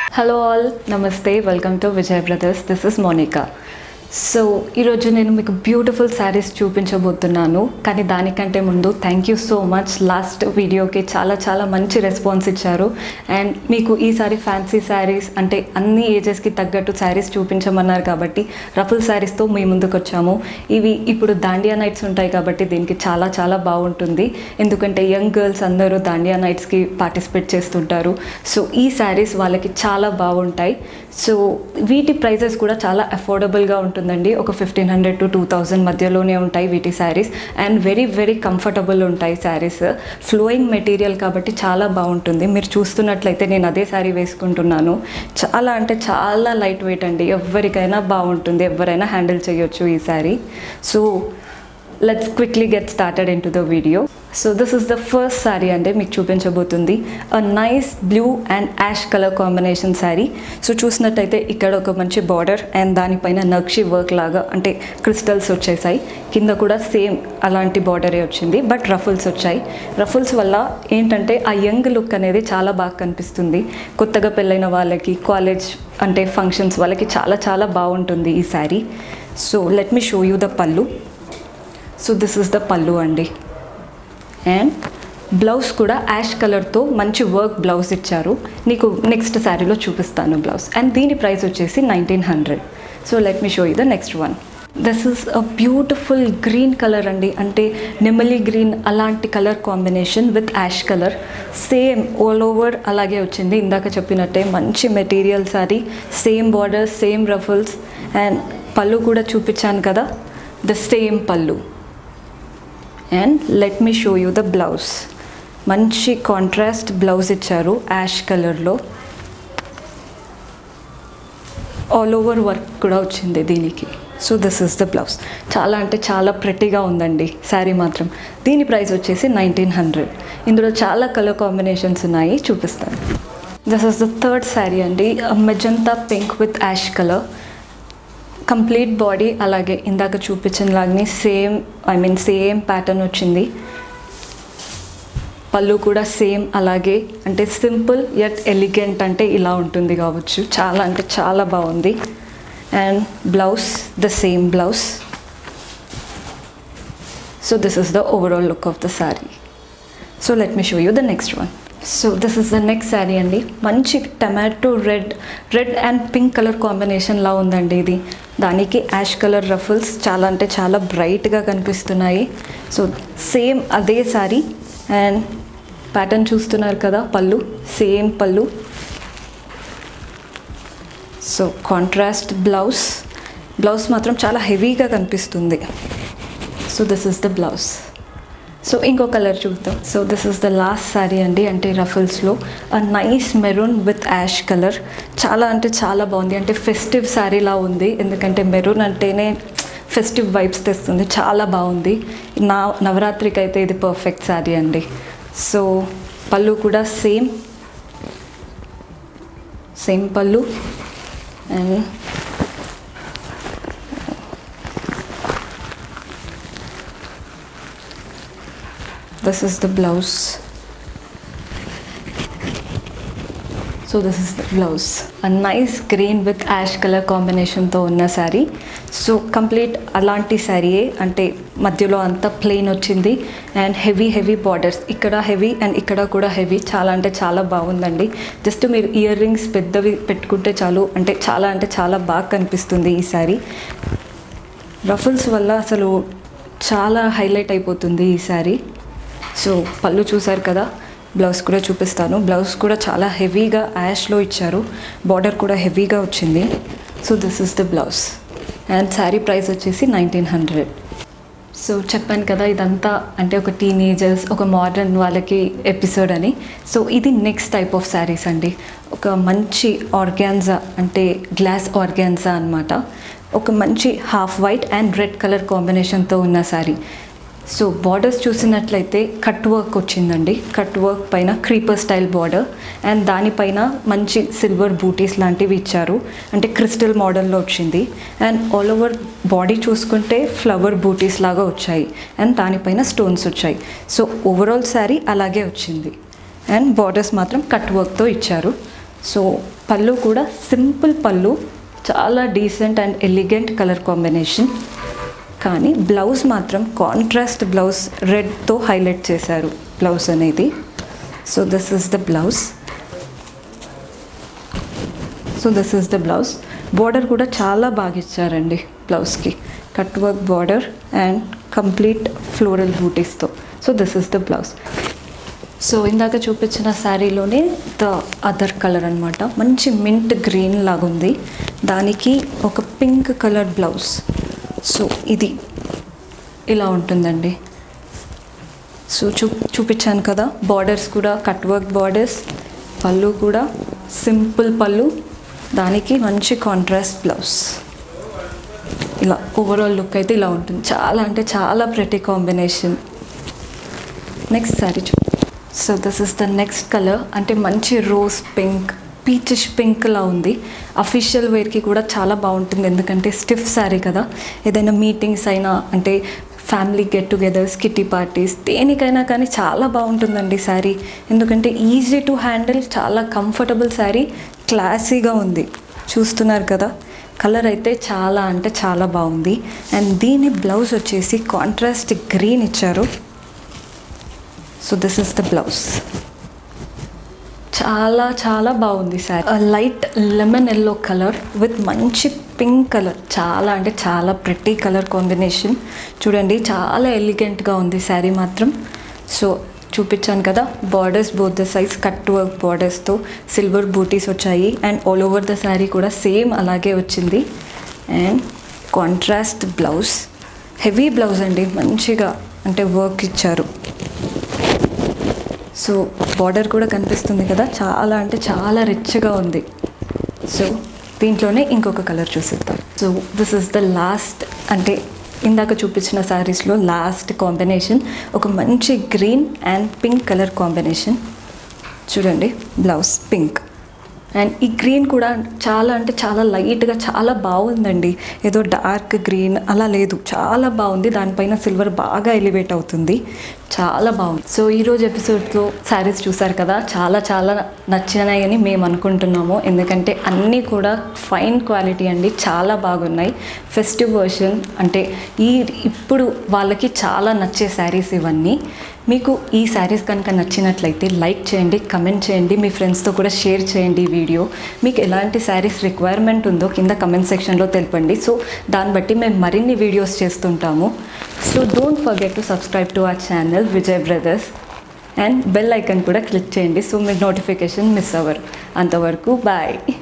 hello all namaste welcome to Vijay brothers this is Monica so ఈరోజు నేను మీకు బ్యూటిఫుల్ శారీస్ చూపించబోతున్నాను కానీ దానికంటే ముందు thank you so much last వీడియోకి చాలా చాలా మంచి రెస్పాన్స్ ఇచ్చారు అండ్ మీకు ఈసారి ఫ్యాన్సీ శారీస్ అంటే అన్ని ఏజెస్కి తగ్గట్టు శారీస్ చూపించమన్నారు కాబట్టి రఫుల్ శారీస్తో మీ ముందుకు వచ్చాము ఇవి ఇప్పుడు దాండియా నైట్స్ ఉంటాయి కాబట్టి దీనికి చాలా చాలా బాగుంటుంది ఎందుకంటే యంగ్ గర్ల్స్ అందరూ దాండియా నైట్స్కి పార్టిసిపేట్ చేస్తుంటారు సో ఈ శారీస్ వాళ్ళకి చాలా బాగుంటాయి సో వీటి ప్రైజెస్ కూడా చాలా అఫోర్డబుల్గా ఉంటుందండి ఒక fifteen hundred to two thousand మధ్యలోనే ఉంటాయి వీటి saris and very very comfortable ఉంటాయి శారీస్ ఫ్లోయింగ్ మెటీరియల్ కాబట్టి చాలా బాగుంటుంది మీరు చూస్తున్నట్లయితే నేను అదే శారీ వేసుకుంటున్నాను చాలా అంటే చాలా లైట్ వెయిట్ అండి ఎవరికైనా బాగుంటుంది ఎవరైనా హ్యాండిల్ చేయొచ్చు ఈ sari so let's quickly get started into the video so this is the first sari అంటే మీకు చూపించబోతుంది a nice blue and ash colour combination sari so చూసినట్టయితే ఇక్కడ ఒక మంచి బార్డర్ అండ్ దానిపైన నక్షి వర్క్ లాగా అంటే క్రిస్టల్స్ వచ్చేసాయి కింద కూడా సేమ్ అలాంటి బార్డరే వచ్చింది బట్ రఫుల్స్ వచ్చాయి రఫుల్స్ వల్ల ఏంటంటే ఆ యంగ్ లుక్ అనేది చాలా బాగా కనిపిస్తుంది కొత్తగా పెళ్ళైన వాళ్ళకి కాలేజ్ అంటే ఫంక్షన్స్ వాళ్ళకి చాలా చాలా బాగుంటుంది ఈ sari so let me show you the pallu so this is the pallu అండి అండ్ బ్లౌజ్ కూడా యాష్ కలర్తో మంచి వర్క్ బ్లౌజ్ ఇచ్చారు నీకు నెక్స్ట్ శారీలో చూపిస్తాను బ్లౌజ్ అండ్ దీని ప్రైస్ వచ్చేసి nineteen hundred so let me show you the next one this is a beautiful green colour అండి అంటే నెమలి గ్రీన్ అలాంటి colour combination with ash colour same all over అలాగే వచ్చింది ఇందాక చెప్పినట్టే మంచి material sari same border same ruffles and pallu కూడా చూపించాను కదా the same pallu and let me show you the blouse మంచి కాంట్రాస్ట్ బ్లౌజ్ ఇచ్చారు యాష్ కలర్లో ఆల్ ఓవర్ వర్క్ కూడా వచ్చింది దీనికి so this is the blouse చాలా అంటే చాలా ప్రెట్టీగా ఉందండి శారీ మాత్రం దీని ప్రైస్ వచ్చేసి నైన్టీన్ హండ్రెడ్ ఇందులో చాలా కలర్ కాంబినేషన్స్ ఉన్నాయి చూపిస్తాను this is the third sari అండి magenta pink with ash colour complete body అలాగే ఇందాక చూపించిన లాగానే same I mean same pattern వచ్చింది పళ్ళు కూడా సేమ్ అలాగే అంటే సింపుల్ యట్ ఎలిగెంట్ అంటే ఇలా ఉంటుంది కావచ్చు చాలా అంటే చాలా బాగుంది and blouse the same blouse so this is the overall look of the sari so let me show you the next one so this is the next sari అండి మంచి tomato red red and pink colour కాంబినేషన్లా ఉందండి ఇది దానికి ash colour ruffles చాలా అంటే చాలా బ్రైట్గా కనిపిస్తున్నాయి సో సేమ్ అదే శారీ అండ్ ప్యాటర్న్ చూస్తున్నారు కదా పళ్ళు సేమ్ పళ్ళు సో కాంట్రాస్ట్ బ్లౌజ్ బ్లౌజ్ మాత్రం చాలా హెవీగా కనిపిస్తుంది so this is the blouse so ఇంకో కలర్ చూద్దాం so this is the last sari అండి అంటే రఫల్స్లో a nice maroon with ash colour చాలా అంటే చాలా బాగుంది అంటే ఫెస్టివ్ శారీలా ఉంది ఎందుకంటే మెరూన్ అంటేనే ఫెస్టివ్ వైబ్స్ తెస్తుంది చాలా బాగుంది నా నవరాత్రికి అయితే ఇది పర్ఫెక్ట్ శారీ అండి సో పళ్ళు కూడా same same pallu and this is the blouse so this is the blouse a nice green with ash colour కాంబినేషన్తో ఉన్న శారీ సో కంప్లీట్ అలాంటి శారీయే అంటే మధ్యలో అంతా ప్లెయిన్ వచ్చింది అండ్ హెవీ హెవీ బార్డర్స్ ఇక్కడ హెవీ అండ్ ఇక్కడ కూడా హెవీ చాలా అంటే చాలా బాగుందండి జస్ట్ మీరు ఇయర్ రింగ్స్ పెద్దవి పెట్టుకుంటే చాలు అంటే చాలా అంటే చాలా బాగా కనిపిస్తుంది ఈ శారీ రఫుల్స్ వల్ల అసలు చాలా హైలైట్ అయిపోతుంది ఈ శారీ సో పళ్ళు చూసారు కదా బ్లౌజ్ కూడా చూపిస్తాను బ్లౌజ్ కూడా చాలా హెవీగా యాష్లో ఇచ్చారు బార్డర్ కూడా హెవీగా వచ్చింది so this is the blouse and sari price వచ్చేసి నైన్టీన్ హండ్రెడ్ సో చెప్పాను కదా ఇదంతా అంటే ఒక టీనేజర్స్ ఒక మోడర్న్ వాళ్ళకి ఎపిసోడ్ అని సో ఇది నెక్స్ట్ టైప్ ఆఫ్ శారీస్ అండి ఒక మంచి ఆర్గాన్జా అంటే గ్లాస్ ఆర్గాన్జా అనమాట ఒక మంచి half white and red colour కాంబినేషన్తో ఉన్న శారీ సో బార్డర్స్ చూసినట్లయితే కట్ వర్క్ వచ్చిందండి కట్ వర్క్ పైన క్రీపర్ స్టైల్ బార్డర్ అండ్ దానిపైన మంచి సిల్వర్ బూటీస్ లాంటివి ఇచ్చారు అంటే క్రిస్టల్ మోడల్లో వచ్చింది అండ్ ఆల్ ఓవర్ బాడీ చూసుకుంటే ఫ్లవర్ బూటీస్ లాగా వచ్చాయి అండ్ దానిపైన స్టోన్స్ వచ్చాయి సో ఓవరాల్ శారీ అలాగే వచ్చింది అండ్ బార్డర్స్ మాత్రం కట్ వర్క్తో ఇచ్చారు సో పళ్ళు కూడా సింపుల్ పళ్ళు చాలా decent and elegant colour combination కానీ బ్లౌజ్ మాత్రం కాంట్రాస్ట్ బ్లౌజ్ రెడ్తో హైలైట్ చేశారు బ్లౌజ్ అనేది so this is the blouse so this is the blouse border కూడా చాలా బాగా ఇచ్చారండి బ్లౌజ్కి cut work border and complete floral బూటీస్తో so this is the blouse so ఇందాక చూపించిన శారీలోనే ద అదర్ కలర్ అనమాట మంచి మింట్ గ్రీన్ లాగుంది దానికి ఒక పింక్ కలర్ బ్లౌజ్ సో ఇది ఇలా ఉంటుందండి సో చూ చూపించాను కదా బార్డర్స్ కూడా కట్ వర్క్ బార్డర్స్ పళ్ళు కూడా సింపుల్ పళ్ళు దానికి మంచి కాంట్రాస్ట్ బ్లౌజ్ ఇలా ఓవరాల్ లుక్ అయితే ఇలా ఉంటుంది చాలా అంటే చాలా ప్రతి కాంబినేషన్ నెక్స్ట్ శారీ చూ so this is the next colour అంటే మంచి రోజ్ పింక్ పీచిష్ పింక్లా ఉంది అఫీషియల్ వేర్కి కూడా చాలా బాగుంటుంది ఎందుకంటే స్టిఫ్ శారీ కదా ఏదైనా మీటింగ్స్ అయినా అంటే family get togethers kitty parties దేనికైనా కానీ చాలా బాగుంటుందండి శారీ ఎందుకంటే ఈజీ టు హ్యాండిల్ చాలా కంఫర్టబుల్ శారీ క్లాసీగా ఉంది చూస్తున్నారు కదా కలర్ అయితే చాలా అంటే చాలా బాగుంది అండ్ దీని బ్లౌజ్ వచ్చేసి కాంట్రాస్ట్ గ్రీన్ ఇచ్చారు so this is the blouse చాలా చాలా బాగుంది sari light lemon yellow colour with మంచి పింక్ కలర్ చాలా అంటే చాలా ప్రెట్టి కలర్ కాంబినేషన్ చూడండి చాలా ఎలిగెంట్గా ఉంది శారీ మాత్రం సో చూపించాను కదా borders both the size cut work బార్డర్స్తో సిల్వర్ బూటీస్ వచ్చాయి and all over the sari కూడా సేమ్ అలాగే వచ్చింది and contrast blouse heavy blouse అండి మంచిగా అంటే వర్క్ ఇచ్చారు సో బార్డర్ కూడా కనిపిస్తుంది కదా చాలా అంటే చాలా రిచ్గా ఉంది సో దీంట్లోనే ఇంకొక కలర్ చూసిద్దాం so this is the last అంటే ఇందాక చూపించిన శారీస్లో లాస్ట్ కాంబినేషన్ ఒక మంచి green and pink colour combination చూడండి బ్లౌజ్ పింక్ అండ్ ఈ గ్రీన్ కూడా చాలా అంటే చాలా లైట్గా చాలా బాగుందండి ఏదో డార్క్ గ్రీన్ అలా లేదు చాలా బాగుంది దానిపైన సిల్వర్ బాగా ఎలివేట్ అవుతుంది చాలా బాగుంది సో ఈరోజు ఎపిసోడ్లో శారీస్ చూసారు కదా చాలా చాలా నచ్చినాయి అని మేము అనుకుంటున్నాము ఎందుకంటే అన్నీ కూడా ఫైన్ క్వాలిటీ అండి చాలా బాగున్నాయి ఫెస్టివ్ వర్షన్ అంటే ఈ ఇప్పుడు వాళ్ళకి చాలా నచ్చే శారీస్ ఇవన్నీ మీకు ఈ శారీస్ కనుక నచ్చినట్లయితే లైక్ చేయండి కమెంట్ చేయండి మీ ఫ్రెండ్స్తో కూడా షేర్ చేయండి ఈ వీడియో మీకు ఎలాంటి శారీస్ రిక్వైర్మెంట్ ఉందో కింద కమెంట్ సెక్షన్లో తెలపండి సో దాన్ని బట్టి మేము మరిన్ని వీడియోస్ చేస్తుంటాము so don't forget to subscribe to our channel Vijay brothers and bell icon కూడా క్లిక్ చేయండి సో మీరు నోటిఫికేషన్ మిస్ అవ్వరు అంతవరకు బాయ్